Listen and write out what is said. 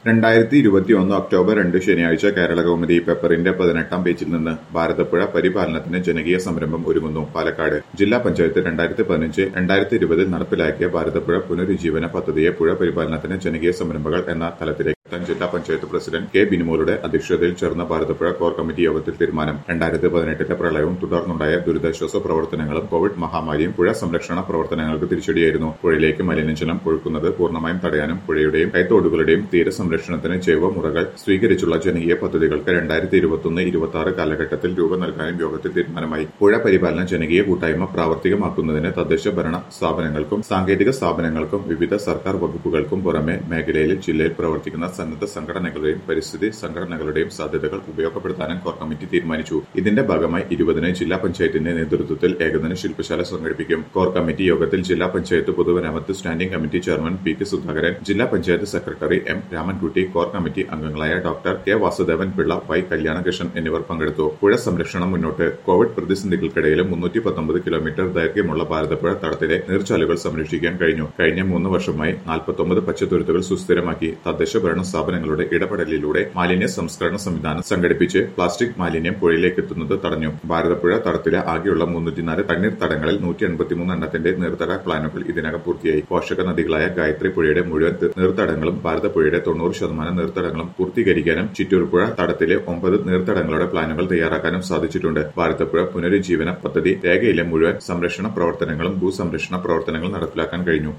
രണ്ടായിരത്തി ഇരുപത്തിയൊന്ന് ഒക്ടോബർ രണ്ട് ശനിയാഴ്ച കേരളകൗമുദി പേപ്പറിന്റെ പതിനെട്ടാം പേജിൽ നിന്ന് ഭാരതപ്പുഴ പരിപാലനത്തിന് ജനകീയ സംരംഭം ഒരുങ്ങുന്നു പാലക്കാട് ജില്ലാ പഞ്ചായത്ത് രണ്ടായിരത്തി പതിനഞ്ച് രണ്ടായിരത്തി ഇരുപതിൽ നടപ്പിലാക്കിയ ഭാരതപ്പുഴ പുനരുജ്ജീവന പദ്ധതിയെ പുഴ പരിപാലനത്തിന് ജനകീയ സംരംഭങ്ങൾ എന്ന തലത്തിലേക്ക് എത്താൻ ജില്ലാ പഞ്ചായത്ത് പ്രസിഡന്റ് കെ ബിനിമോളുടെ അധ്യക്ഷതയിൽ ചേർന്ന ഭാരതപ്പുഴ കോർ കമ്മിറ്റി യോഗത്തിൽ തീരുമാനം രണ്ടായിരത്തി പതിനെട്ടിലെ പ്രളയവും തുടർന്നുണ്ടായ ദുരിതാശ്വാസ പ്രവർത്തനങ്ങളും കോവിഡ് മഹാമാരിയും പുഴ സംരക്ഷണ പ്രവർത്തനങ്ങൾക്ക് തിരിച്ചടിയായിരുന്നു പുഴയിലേക്ക് മലിനജലം ഒഴുക്കുന്നത് പൂർണ്ണമായും തടയാനും പുഴയുടെയും കൈത്തോടുകളുടെയും തീരസംരക്ഷണത്തിന് ജൈവമുറകൾ സ്വീകരിച്ചുള്ള ജനകീയ പദ്ധതികൾക്ക് രണ്ടായിരത്തി ഇരുപത്തൊന്ന് ഇരുപത്തി ആറ് കാലഘട്ടത്തിൽ രൂപം നൽകാനും യോഗത്തിൽ തീരുമാനമായി പുഴ പരിപാലന ജനകീയ കൂട്ടായ്മ പ്രാവർത്തികമാക്കുന്നതിന് തദ്ദേശ ഭരണ സ്ഥാപനങ്ങൾക്കും സാങ്കേതിക സ്ഥാപനങ്ങൾക്കും വിവിധ സർക്കാർ വകുപ്പുകൾക്കും പുറമെ മേഖലയിൽ ജില്ലയിൽ പ്രവർത്തിക്കുന്ന സന്നദ്ധ സംഘടനകളുടെയും പരിസ്ഥിതി സംഘടനകളുടെയും സാധ്യതകൾ ഉപയോഗപ്പെടുത്താനും കോർ കമ്മിറ്റി തീരുമാനിച്ചു ഇതിന്റെ ഭാഗമായി ഇരുപതിന് ജില്ലാ പഞ്ചായത്തിന്റെ നേതൃത്വത്തിൽ ഏകദിന ശില്പശാല സംഘടിപ്പിക്കും കോർ കമ്മിറ്റി യോഗത്തിൽ ജില്ലാ പഞ്ചായത്ത് പൊതുമരാമത്ത് standing committee chairman P K Sudhakaran ജില്ലാ panchayat secretary M Ramankutty core committee അംഗങ്ങളായ doctor K Vasudevan Pillai Y Kalyanakrishnan എന്നിവർ പങ്കെടുത്തു പുഴ സംരക്ഷണം മുന്നോട്ട് കോവിഡ് പ്രതിസന്ധികൾക്കിടയിലും മുന്നൂറ്റി പത്തൊമ്പത് കിലോമീറ്റർ ദൈർഘ്യമുള്ള ഭാരതപ്പുഴ തടത്തിലെ നീർച്ചാലുകൾ സംരക്ഷിക്കാൻ കഴിഞ്ഞു കഴിഞ്ഞ മൂന്ന് വർഷമായി നാൽപ്പത്തൊമ്പത് പച്ചത്തുരുത്തുകൾ സുസ്ഥിരമാക്കി തദ്ദേശ ഭരണ സ്ഥാപനങ്ങളുടെ ഇടപെടലിലൂടെ മാലിന്യ സംസ്കരണ സംവിധാനം സംഘടിപ്പിച്ച് പ്ലാസ്റ്റിക് മാലിന്യം പുഴയിലേക്ക് എത്തുന്നത് തടഞ്ഞു ഭാരതപ്പുഴ തടത്തിലെ ആകെയുള്ള മുന്നൂറ്റിനാല് തണ്ണീർത്തടങ്ങളിൽ നൂറ്റി എൺപത്തിമൂന്ന് എണ്ണത്തിന്റെ നീർത്തട പ്ലാനുകൾ ഇതിനകം പൂർത്തിയായി പോഷക നദികളായ ഗായത്രി പുഴയുടെ മുഴുവൻ തി- നീർത്തടങ്ങളും ഭാരതപ്പുഴയുടെ തൊണ്ണൂറ് ശതമാനം നീർത്തടങ്ങളും പൂർത്തീകരിക്കാനും ചിറ്റൂർപ്പുഴ തടത്തിലെ ഒമ്പത് നീർത്തടങ്ങളുടെ പ്ലാനുകൾ തയ്യാറാക്കാനും സാധിച്ചിട്ടുണ്ട് ഭാരതപ്പുഴ പുനരുജ്ജീവന പദ്ധതി രേഖയിലെ മുഴുവൻ സംരക്ഷണ പ്രവർത്തനങ്ങളും ഭൂസംരക്ഷണ പ്രവർത്തനങ്ങളും നടപ്പിലാക്കാൻ കഴിഞ്ഞു